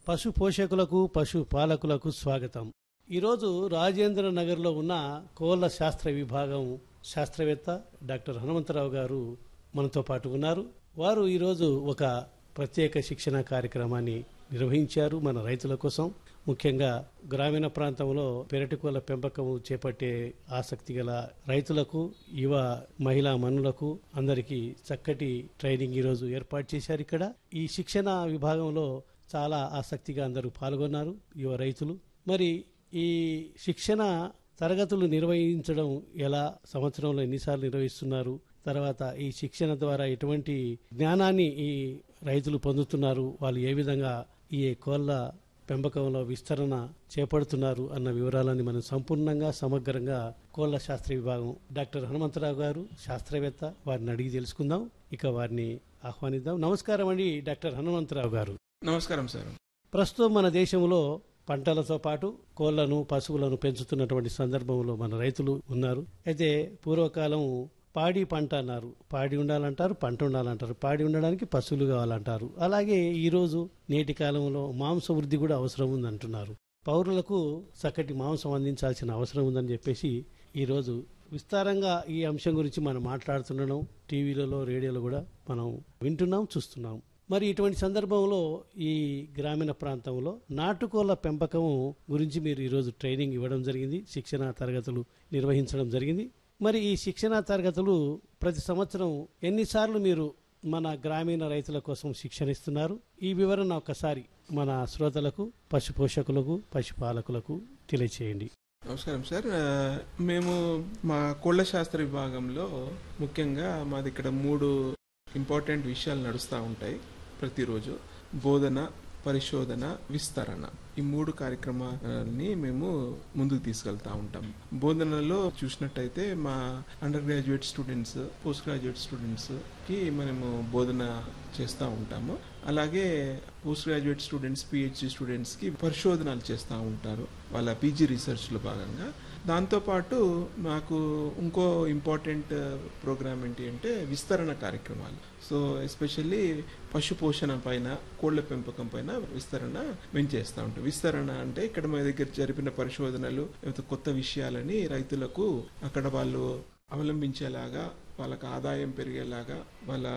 పశు పోషకులకు పశు పాలకులకు స్వాగతం ఈరోజు రాజేంద్ర నగర్లో ఉన్న కోళ్ల శాస్త్ర విభాగం శాస్త్రవేత్త డాక్టర్ హనుమంతరావు గారు మనతో పాటు ఉన్నారు వారు ఈరోజు ఒక ప్రత్యేక శిక్షణ కార్యక్రమాన్ని నిర్వహించారు మన రైతుల కోసం ముఖ్యంగా గ్రామీణ ప్రాంతంలో పెరటి కోళ్ల పెంపకం చేపట్టే ఆసక్తి గల రైతులకు యువ మహిళా మనులకు అందరికీ చక్కటి ట్రైనింగ్ ఈరోజు ఏర్పాటు చేశారు ఇక్కడ ఈ శిక్షణ విభాగంలో చాలా ఆసక్తిగా అందరూ పాల్గొన్నారు యువ రైతులు మరి ఈ శిక్షణ తరగతులు నిర్వహించడం ఎలా సంవత్సరంలో ఎన్నిసార్లు నిర్వహిస్తున్నారు తర్వాత ఈ శిక్షణ ద్వారా ఎటువంటి జ్ఞానాన్ని ఈ రైతులు పొందుతున్నారు వాళ్ళు ఏ విధంగా ఈ కోళ్ల పెంపకంలో విస్తరణ చేపడుతున్నారు అన్న వివరాలని మనం సంపూర్ణంగా సమగ్రంగా కోళ్ల శాస్త్ర విభాగం డాక్టర్ హనుమంతరావు గారు శాస్త్రవేత్త వారిని అడిగి తెలుసుకుందాం ఇక వారిని ఆహ్వానిద్దాం నమస్కారం అండి డాక్టర్ హనుమంతరావు గారు నమస్కారం సార్ ప్రస్తుతం మన దేశంలో పంటలతో పాటు కోళ్లను పశువులను పెంచుతున్నటువంటి సందర్భంలో మన రైతులు ఉన్నారు అయితే పూర్వకాలం పాడి పంట అన్నారు పాడి ఉండాలంటారు పంట ఉండాలంటారు పాడి ఉండడానికి పశువులు కావాలంటారు అలాగే ఈరోజు నేటి కాలంలో మాంస వృద్ధి కూడా అవసరం ఉందంటున్నారు పౌరులకు చక్కటి మాంసం అందించాల్సిన అవసరం ఉందని చెప్పేసి ఈరోజు విస్తారంగా ఈ అంశం గురించి మనం మాట్లాడుతుండడం టీవీలలో రేడియోలో కూడా మనం వింటున్నాం చూస్తున్నాం మరి ఇటువంటి సందర్భంలో ఈ గ్రామీణ ప్రాంతంలో నాటుకోళ్ల పెంపకం గురించి మీరు ఈరోజు ట్రైనింగ్ ఇవ్వడం జరిగింది శిక్షణ తరగతులు నిర్వహించడం జరిగింది మరి ఈ శిక్షణ తరగతులు ప్రతి సంవత్సరం ఎన్నిసార్లు మీరు మన గ్రామీణ రైతుల కోసం శిక్షణ ఇస్తున్నారు ఈ వివరణ ఒకసారి మన శ్రోతలకు పశు పోషకులకు పశుపాలకులకు తెలియచేయండి నమస్కారం సార్ ఆ, మేము మా కోళ్ల శాస్త్ర విభాగంలో ముఖ్యంగా మాది ఇక్కడ మూడు ఇంపార్టెంట్ విషయాలు నడుస్తూ ఉంటాయి ప్రతిరోజు బోధన పరిశోధన విస్తరణ ఈ మూడు కార్యక్రమాలని మేము ముందుకు తీసుకెళ్తా ఉంటాం బోధనలో చూసినట్టయితే మా undergraduate students postgraduate students కి మనము బోధన చేస్తూ ఉంటాము అలాగే postgraduate students PhD students కి పరిశోధనలు చేస్తూ ఉంటారు వాళ్ళ పీజీ రీసెర్చ్ లో భాగంగా దాంతోపాటు మాకు ఇంకో ఇంపార్టెంట్ ప్రోగ్రామ్ ఏంటి అంటే విస్తరణ కార్యక్రమాలు సో ఎస్పెషల్లీ పశు పోషణ పైన కోళ్ల పెంపకం పైన విస్తరణ మేము చేస్తూ ఉంటాం విస్తరణ అంటే ఇక్కడ మా దగ్గర జరిపిన పరిశోధనలు లేకపోతే కొత్త విషయాలని రైతులకు అక్కడ వాళ్ళు అవలంబించేలాగా వాళ్ళకి ఆదాయం పెరిగేలాగా వాళ్ళ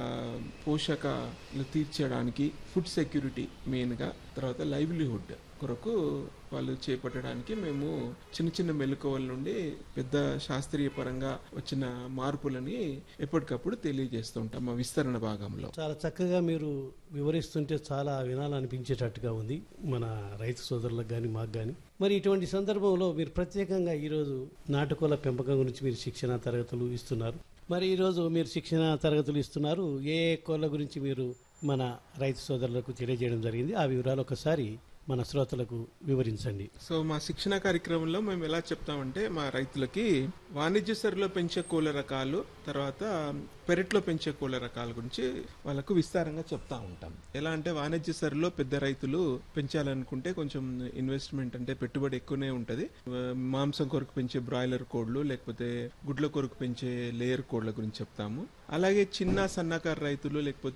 పోషకాలు తీర్చడానికి ఫుడ్ సెక్యూరిటీ మెయిన్గా తర్వాత లైవ్లీహుడ్ కొరకు వాళ్ళు చేపట్టడానికి మేము చిన్న చిన్న మెలకువల నుండి పెద్ద శాస్త్రీయ పరంగా వచ్చిన మార్పులని ఎప్పటికప్పుడు తెలియజేస్తూ ఉంటాం మా విస్తరణ భాగంలో చాలా చక్కగా మీరు వివరిస్తుంటే చాలా వినాలనిపించేటట్టుగా ఉంది మన రైతు సోదరులకు కానీ మాకు కానీ మరి ఇటువంటి సందర్భంలో మీరు ప్రత్యేకంగా ఈరోజు నాటుకోళ్ల పెంపకం గురించి మీరు శిక్షణ తరగతులు ఇస్తున్నారు మరి ఈరోజు మీరు శిక్షణ తరగతులు ఇస్తున్నారు ఏ ఏ కోళ్ళ గురించి మీరు మన రైతు సోదరులకు తెలియజేయడం జరిగింది ఆ వివరాలు ఒకసారి మన శ్రోతలకు వివరించండి సో మా శిక్షణ కార్యక్రమంలో మేము ఎలా చెప్తామంటే మా రైతులకి వాణిజ్య సరిలో పెంచే కోళ్ళ రకాలు తర్వాత పెరట్లో పెంచే కోళ్ళ రకాల గురించి వాళ్ళకు విస్తారంగా చెప్తా ఉంటాం ఎలా అంటే వాణిజ్య సరిలో పెద్ద రైతులు పెంచాలనుకుంటే కొంచెం ఇన్వెస్ట్మెంట్ అంటే పెట్టుబడి ఎక్కువనే ఉంటది ఆ, మాంసం కొరకు పెంచే బ్రాయిలర్ కోళ్లు లేకపోతే గుడ్ల కొరకు పెంచే లేయర్ కోళ్ల గురించి చెప్తాము అలాగే చిన్న సన్నకారు రైతులు లేకపోతే